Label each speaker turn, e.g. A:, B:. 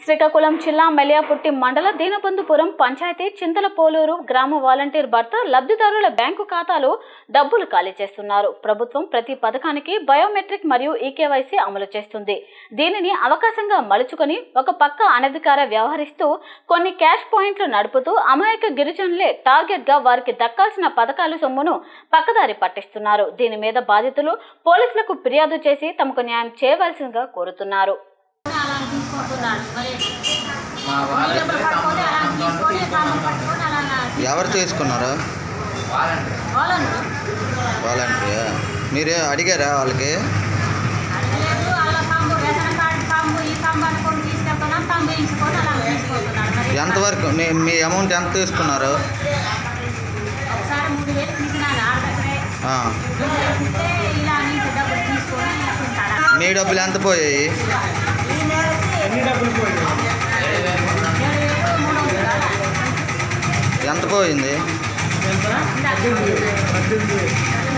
A: శ్రీకాకుళం జిల్లా మెలియాపుట్టి మండల దీనబంధుపురం పంచాయతీ చింతలపోలూరు గ్రామ వాలంటీర్ భర్త లబ్ధిదారుల బ్యాంకు ఖాతాలో డబ్బులు ఖాళీ చేస్తున్నారు ప్రభుత్వం ప్రతి పథకానికి బయోమెట్రిక్ మరియు ఈకేవైసీ అమలు చేస్తుంది దీనిని అవకాశంగా మలుచుకొని ఒక పక్క అనధికార వ్యవహరిస్తూ కొన్ని క్యాష్ పాయింట్లు నడుపుతూ అమాయక గిరిజనులే టార్గెట్ గా వారికి దక్కాల్సిన పథకాల సొమ్మును పక్కదారి పట్టిస్తున్నారు దీని మీద బాధితులు పోలీసులకు ఫిర్యాదు చేసి తమకు న్యాయం చేయవలసిందిగా కోరుతున్నారు
B: అలా తీసుకుంటున్నాడు మరి
C: మా వాళ్ళ
B: డబ్బులు పట్టుకొని అలా తీసుకొని తాళం పట్టుకొని అలా అలా
D: ఎవరు తీసుకున్నారు
C: వాలంటీర్
B: వాళ్ళను
D: వాలంటీర్ మీరే అడిగారా వాళ్ళకి
B: అడగలేదు వాళ్ళ తంబు రేషన్ కార్డు తంబు ఈ తంబు అనుకొని తీసుకెళ్తున్నాం తంబు వేయించుకొని అలా తీసుకుంటున్నాడు మరి
D: ఎంతవరకు మీ మీ అమౌంట్ ఎంత తీసుకున్నారు
B: ఒకసారి మూడు వేలు తీసినాను ఆడ దగ్గరే
D: ఆ.
B: మూడు వేలు ఇస్తే ఇలా నీకు డబ్బులు తీసుకొని ఇస్తుంటాడు
D: మీ డబ్బులు ఎంత పోయాయి
B: ఏడు వేలు మూడు వందలు అలా.
D: ఎంత పోయింది
B: ఇందాక